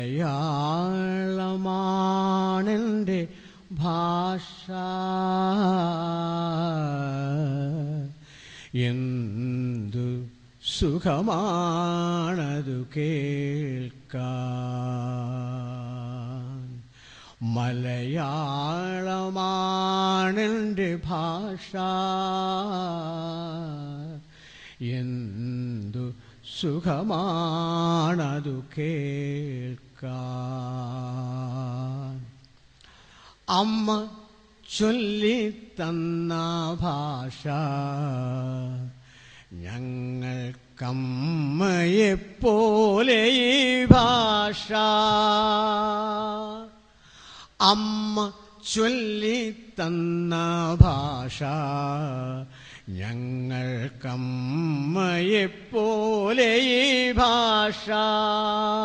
മലയാളമാണെൻ്റെ ഭാഷ എന്തു സുഖമാണതു കേൾക്കാൻ മലയാളമാണെൻ്റെ ഭാഷ എന്തു സുഖമാണതു കേൾക്കാൻ അമ്മ ചൊല്ലിത്തന്ന ഭാഷ ഞങ്ങൾക്കമ്മയെപ്പോലെ ഈ ഭാഷ അമ്മ ചൊല്ലിത്തന്ന ഭാഷ ഞങ്ങൾക്കമ്മയെപ്പോലെ ഈ ഭാഷ